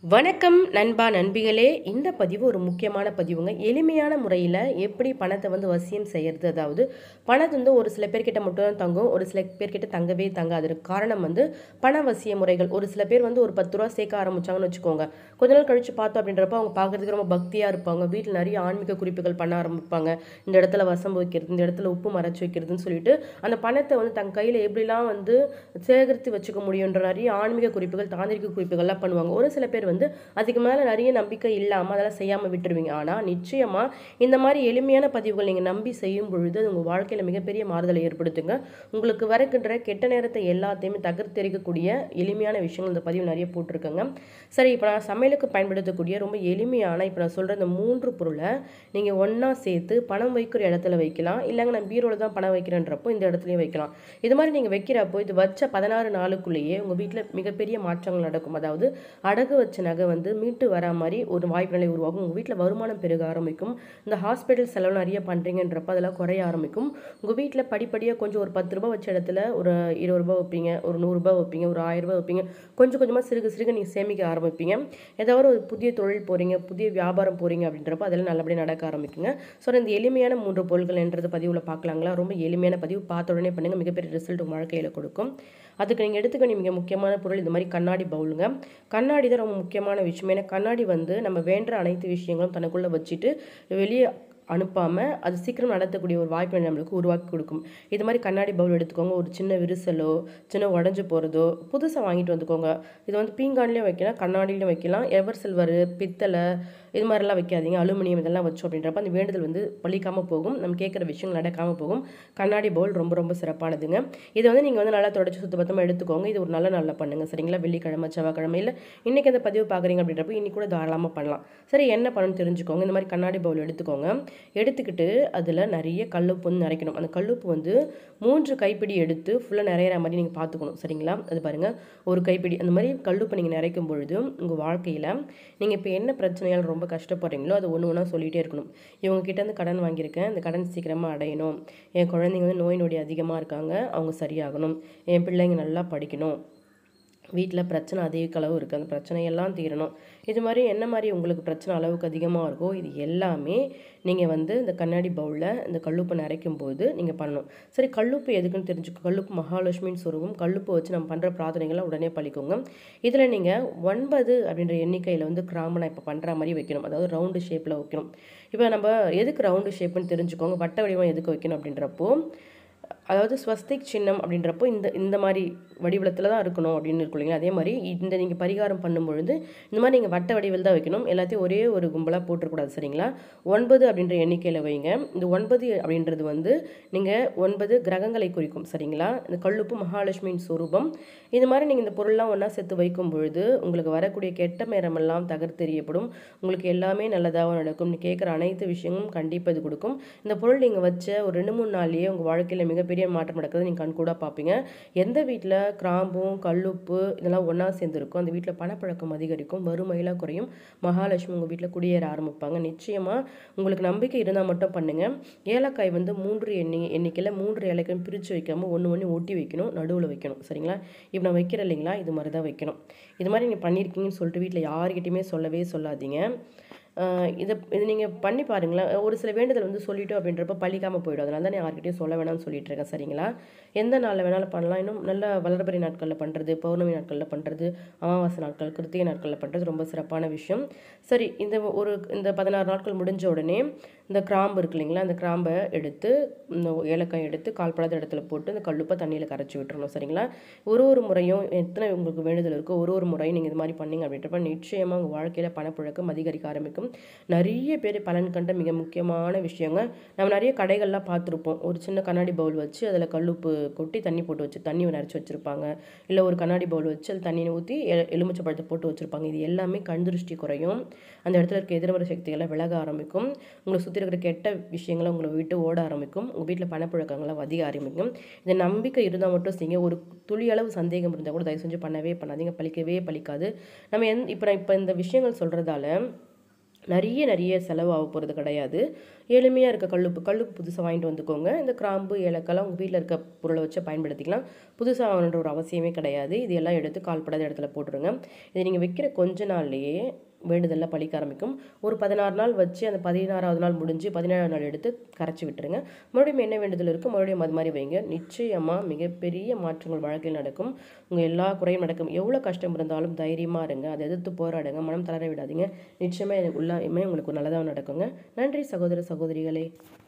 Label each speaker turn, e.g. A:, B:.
A: வணக்கம் நண்பா நண்பிகளே இந்த பதிவு ஒரு முக்கியமான பதிவுங்க எளிமையான முறையில் எப்படி பணத்தை வந்து வசியம் செய்யறது அதாவது பணத்தை வந்து ஒரு சில பேர்கிட்ட மட்டும் தான் தங்கும் ஒரு சில பேர்கிட்ட தங்கவே தங்காது அதற்கு காரணம் வந்து பண வசிய முறைகள் ஒரு சில பேர் வந்து ஒரு பத்து ரூபா சேர்க்க ஆரம்பிச்சாங்கன்னு வச்சுக்கோங்க கொஞ்ச நாள் கழிச்சு பார்த்தோம் அப்படின்றப்ப அவங்க பார்க்கறதுக்கு ரொம்ப பக்தியாக இருப்பாங்க வீட்டில் நிறைய ஆன்மீக குறிப்புகள் பண்ண ஆரம்பிப்பாங்க இந்த இடத்துல வசம்பு வைக்கிறது இந்த இடத்துல உப்பு மறைச்சு வைக்கிறதுன்னு சொல்லிட்டு அந்த பணத்தை வந்து தன் கையில் எப்படிலாம் வந்து சேகரித்து வச்சுக்க முடியுன்ற நிறைய ஆன்மீக குறிப்புகள் தாந்திரிக குறிப்புகள்லாம் பண்ணுவாங்க ஒரு சில பேர் வந்து அதுக்கு மேலே நிறைய நம்பிக்கை இல்லாமல் அதெல்லாம் செய்யாமல் விட்டுருவீங்க ஆனால் நிச்சயமாக இந்த மாதிரி எளிமையான பதிவுகள் நீங்கள் நம்பி செய்யும் பொழுது அது உங்கள் வாழ்க்கையில் மிகப்பெரிய மாறுதலை ஏற்படுத்துங்க உங்களுக்கு வரக்கின்ற கெட்ட நேரத்தை எல்லாத்தையுமே தகர்த்தெரிக்கக்கூடிய எளிமையான விஷயங்கள் இந்த பதிவு நிறைய போட்டிருக்கேங்க சரி இப்போ நான் சமையலுக்கு பயன்படுத்தக்கூடிய ரொம்ப எளிமையான இப்போ நான் சொல்கிற இந்த மூன்று பொருளை நீங்கள் ஒன்றா சேர்த்து பணம் வைக்கிற இடத்துல வைக்கலாம் இல்லைங்க நான் பீரோவில் தான் பணம் வைக்கிறேன்றப்போ இந்த இடத்துலையும் வைக்கலாம் இது மாதிரி நீங்கள் வைக்கிறப்போ இது வச்ச பதினாறு நாளுக்குள்ளேயே உங்கள் வீட்டில் மிகப்பெரிய மாற்றங்கள் நடக்கும் அதாவது அடகு வச்ச நகை வந்து மீட்டு வரா மாதிரி ஒரு வாய்ப்பு நிலை உருவாகும் உங்கள் வீட்டில் வருமானம் பெருக ஆரம்பிக்கும் இந்த ஹாஸ்பிட்டல் செலவு நிறைய பண்ணுறீங்கன்றப்ப அதெல்லாம் குறைய ஆரம்பிக்கும் உங்கள் வீட்டில் படிப்படியாக கொஞ்சம் ஒரு பத்து ரூபாய் வச்ச இடத்துல ஒரு இருபது ரூபாய் வைப்பீங்க ஒரு நூறுரூபா வைப்பீங்க ஒரு ஆயிரம் ரூபாய் வைப்பீங்க கொஞ்சம் கொஞ்சமாக சிறுக சிறுக நீங்கள் சேமிக்க ஆரம்பிப்பீங்க ஏதாவது ஒரு புதிய தொழில் போகிறீங்க புதிய வியாபாரம் போகிறீங்க அப்படின்றப்ப அதெல்லாம் நல்லபடியாக நடக்க ஆரம்பிக்குங்க ஸோ இந்த எளிமையான மூன்று பொருட்கள் என்றது பதிவில் பார்க்கலாங்களா ரொம்ப எளிமையான பதிவு பார்த்த உடனே பண்ணுங்கள் மிகப்பெரிய ரிசல்ட் உங்கள் வாழ்க்கையில் கொடுக்கும் அதுக்கு நீங்கள் எடுத்துக்க மிக முக்கியமான பொருள் இந்த மாதிரி கண்ணாடி பவுலுங்க கண்ணாடி தான் ரொம்ப முக்கியமான விஷயம் ஏன்னா கண்ணாடி வந்து நம்ம வேண்டுற அனைத்து விஷயங்களும் தனக்குள்ளே வச்சுட்டு வெளியே அனுப்பாமல் அது சீக்கிரம் நடத்தக்கூடிய ஒரு வாய்ப்பை நம்மளுக்கு உருவாக்கி கொடுக்கும் இது மாதிரி கண்ணாடி பவுல் எடுத்துக்கோங்க ஒரு சின்ன விரிசலோ சின்ன உடஞ்சி போகிறதோ புதுசாக வாங்கிட்டு வந்துக்கோங்க இது வந்து பீங்கான்லேயும் வைக்கலாம் கண்ணாடிலையும் வைக்கலாம் எவர் சில்வர் பித்தளை இது மாதிரிலாம் வைக்காதீங்க அலுமினியம் இதெல்லாம் வச்சோம் அப்படின்றப்ப அந்த வேண்டுதல் வந்து பழிக்காமல் போகும் நம்ம கேட்குற விஷயங்கள் நடக்காமல் போகும் கண்ணாடி பவுல் ரொம்ப ரொம்ப சிறப்பானதுங்க இதை வந்து நீங்கள் வந்து நல்லா தொடச்சி சுத்தபத்தமாக எடுத்துக்கோங்க இது ஒரு நல்ல நாளில் பண்ணுங்கள் சரிங்களா வெள்ளிக்கிழமை செவ்வாய்க்கிழமை இல்லை இன்றைக்கி அந்த பதிவு பார்க்குறீங்க அப்படின்றப்ப இன்னைக்கு கூட தாராளமாக பண்ணலாம் சரி என்ன பண்ணணும்னு தெரிஞ்சுக்கோங்க இந்த மாதிரி கண்ணாடி பவுல் எடுத்துக்கோங்க எடுத்துக்கிட்டு அதில் நிறைய கல்லுப்பு வந்து நிறைக்கணும் அந்த கல்லுப்பு வந்து மூன்று கைப்பிடி எடுத்து ஃபுல்லாக நிறையிற மாதிரி நீங்கள் பார்த்துக்கணும் சரிங்களா அது பாருங்கள் ஒரு கைப்பிடி அந்த மாதிரி கல்லுப்பு நீங்கள் நிறைக்கும் பொழுது உங்கள் வாழ்க்கையில் நீங்கள் இப்போ என்ன பிரச்சனையால் ரொம்ப கஷ்டப்படுறீங்களோ அது ஒன்று ஒன்றா சொல்லிகிட்டே இருக்கணும் இவங்க கிட்டேருந்து கடன் வாங்கியிருக்கேன் இந்த கடன் சீக்கிரமாக அடையணும் என் குழந்தைங்க வந்து நோய் நொடி அதிகமாக இருக்காங்க அவங்க சரியாகணும் என் பிள்ளைங்க நல்லா படிக்கணும் வீட்டில் பிரச்சனை அதிக அளவு இருக்குது அந்த பிரச்சனையெல்லாம் தீரணும் இது மாதிரி என்ன மாதிரி உங்களுக்கு பிரச்சனை அளவுக்கு அதிகமாக இருக்கோ இது எல்லாமே நீங்கள் வந்து இந்த கண்ணாடி பவுலில் இந்த கல்லுப்பை நிறைக்கும் போது நீங்கள் பண்ணணும் சரி கல்லுப்பு எதுக்குன்னு தெரிஞ்சுக்கோ கல்லுப்பு மகாலட்சுமின்னு சொல்லுவோம் கல்லுப்பு வச்சு நம்ம பண்ணுற பிரார்த்தனைகளை உடனே பழிக்கோங்க இதில் நீங்கள் ஒன்பது அப்படின்ற எண்ணிக்கையில் வந்து கிராம்பு நான் இப்போ பண்ணுற மாதிரி வைக்கணும் அதாவது ரவுண்டு ஷேப்பில் வைக்கணும் இப்போ நம்ம எதுக்கு ரவுண்டு ஷேப்புன்னு தெரிஞ்சுக்கோங்க வட்ட வடிவம் எதுக்கு வைக்கணும் அப்படின்றப்போ அதாவது ஸ்வஸ்திக் சின்னம் அப்படின்றப்போ இந்த இந்த மாதிரி வடிவத்தில் தான் இருக்கணும் அப்படின்னு இருக்கும் இல்லைங்களா அதே மாதிரி இந்த நீங்கள் பரிகாரம் பண்ணும்பொழுது இந்த மாதிரி நீங்கள் வட்ட வடிவில் தான் வைக்கணும் எல்லாத்தையும் ஒரே ஒரு கும்பலாக போட்டுறக்கூடாது சரிங்களா ஒன்பது அப்படின்ற எண்ணிக்கையில் வைங்க இந்த ஒன்பது அப்படின்றது வந்து நீங்கள் ஒன்பது கிரகங்களை குறிக்கும் சரிங்களா இந்த கல்லுப்பு மகாலட்சுமியின் சொரூபம் இது மாதிரி நீங்கள் இந்த பொருள்லாம் ஒன்றா சேர்த்து வைக்கும் பொழுது உங்களுக்கு வரக்கூடிய கெட்ட நேரமெல்லாம் தகர்த்தெறியப்படும் உங்களுக்கு எல்லாமே நல்லதாக நடக்கும் நீ கேட்குற அனைத்து விஷயங்களும் கண்டிப்பாக இது கொடுக்கும் இந்த பொருள் நீங்கள் வச்ச ஒரு ரெண்டு மூணு நாள்லேயே உங்கள் வாழ்க்கையில் மிகப்பெரிய மாற்றம் நடக்குது நீங்கள் கண் கூட பார்ப்பீங்க எந்த வீட்டில் கிராம்பும் கல்லுப்பு இதெல்லாம் ஒன்றா சேர்ந்துருக்கும் அந்த வீட்டில் பணப்பழக்கம் அதிகரிக்கும் வறுமையெல்லாம் குறையும் மகாலட்சுமி உங்கள் வீட்டில் குடியேற ஆரம்பிப்பாங்க நிச்சயமாக உங்களுக்கு நம்பிக்கை இருந்தால் மட்டும் பண்ணுங்கள் ஏலக்காய் வந்து மூன்று எண்ணி எண்ணிக்கையில் மூன்று ஏலக்காயும் பிரித்து வைக்காமல் ஒன்று ஒன்று ஒட்டி வைக்கணும் நடுவில் வைக்கணும் சரிங்களா இப்போ நான் வைக்கிறேன் இல்லைங்களா இது மாதிரி தான் வைக்கணும் இது மாதிரி நீங்கள் பண்ணியிருக்கீங்கன்னு சொல்லிட்டு வீட்டில் யார்கிட்டையுமே சொல்லவே சொல்லாதீங்க இதை இது நீங்கள் பண்ணி பாருங்களேன் ஒரு சில வேண்டுதல் வந்து சொல்லிட்டோம் அப்படின்றப்ப பழிக்காமல் போயிடும் அதனால தான் நான் யார்கிட்டையும் சொல்ல வேணாம்னு சொல்லிட்டு இருக்கேன் சரிங்களா எந்த நாளில் வேணாலும் பண்ணலாம் இன்னும் நல்ல வளர்பறை நாட்களில் பண்ணுறது பௌர்ணமி நாட்களில் பண்ணுறது அமாவாசை நாட்கள் கிருத்திகை நாட்களில் பண்ணுறது ரொம்ப சிறப்பான விஷயம் சரி இந்த ஒரு இந்த பதினாறு நாட்கள் முடிஞ்ச உடனே இந்த கிராம்பு இருக்கு இல்லைங்களா அந்த கிராம்பை எடுத்து இந்த ஏலக்காய் எடுத்து கால்படாத இடத்துல போட்டு இந்த கல்லுப்பை தண்ணியில் கரைச்சி விட்டுறணும் சரிங்களா ஒரு ஒரு முறையும் எத்தனை உங்களுக்கு வேண்டுதல் இருக்கோ ஒரு ஒரு முறையும் நீங்கள் இது மாதிரி பண்ணீங்க அப்படின்றப்ப நிச்சயமாக உங்கள் வாழ்க்கையில் பணப்புழக்கம் அதிகரிக்க ஆரம்பிக்கும் நிறைய பேர் பலன் கண்ட மிக முக்கியமான விஷயங்க நம்ம நிறைய கடைகள்லாம் பார்த்துருப்போம் ஒரு சின்ன கண்ணாடி பவுல் வச்சு அதில் கல்லுப்பு கொட்டி தண்ணி போட்டு வச்சு தண்ணி நிறச்சி வச்சுருப்பாங்க இல்லை ஒரு கண்ணாடி பவுல் வச்சு அது தண்ணியை ஊற்றி எலுமிச்சை பழத்தை போட்டு வச்சுருப்பாங்க இது எல்லாமே கண் திருஷ்டி குறையும் அந்த இடத்துல இருக்க எதிர்மறை சக்திகளை விலக ஆரம்பிக்கும் உங்களை சுற்றி இருக்கிற கெட்ட விஷயங்களை உங்களை விட்டு ஓட ஆரம்பிக்கும் உங்கள் வீட்டில் பணப்புழக்கங்களை அதிக ஆரம்பிக்கும் இந்த நம்பிக்கை இருந்தால் மட்டும் செய்யுங்க ஒரு துளி அளவு சந்தேகம் இருந்தால் கூட தயவு செஞ்சு பண்ணவே பண்ணாதீங்க பழிக்கவே பழிக்காது நம்ம எந் இப்போ நான் இப்போ இந்த விஷயங்கள் சொல்கிறதால நிறைய நிறைய செலவு ஆக போகிறது கிடையாது எளிமையாக இருக்க கல்லுப்பு கல்லுப்பு புதுசாக வாங்கிட்டு வந்துக்கோங்க இந்த கிராம்பு ஏலக்காய்லாம் உங்கள் வீட்டில் இருக்க பொருளை வச்சு பயன்படுத்திக்கலாம் புதுசாக வாங்கணுன்ற ஒரு அவசியமே கிடையாது இது எல்லாம் எடுத்து கால்படாத இடத்துல போட்டுருங்க இது நீங்கள் வைக்கிற கொஞ்ச நாள்லேயே வேண்டுதலில் பழிக்க ஆரம்பிக்கும் ஒரு பதினாறு நாள் வச்சு அந்த பதினாறாவது நாள் முடிஞ்சு பதினேழாவது நாள் எடுத்து கரைச்சி விட்டுருங்க மறுபடியும் என்ன வேண்டுதல் இருக்கும் மறுபடியும் அது மாதிரி வைங்க நிச்சயமாக மிகப்பெரிய மாற்றங்கள் வாழ்க்கையில் நடக்கும் உங்கள் எல்லா குறையும் நடக்கும் எவ்வளோ கஷ்டம் இருந்தாலும் தைரியமாக இருங்க அதை எதிர்த்து போராடுங்க மனம் தளர விடாதீங்க நிச்சயமாக எல்லாமே உங்களுக்கு நல்லதாக நடக்குங்க நன்றி சகோதர சகோதரிகளே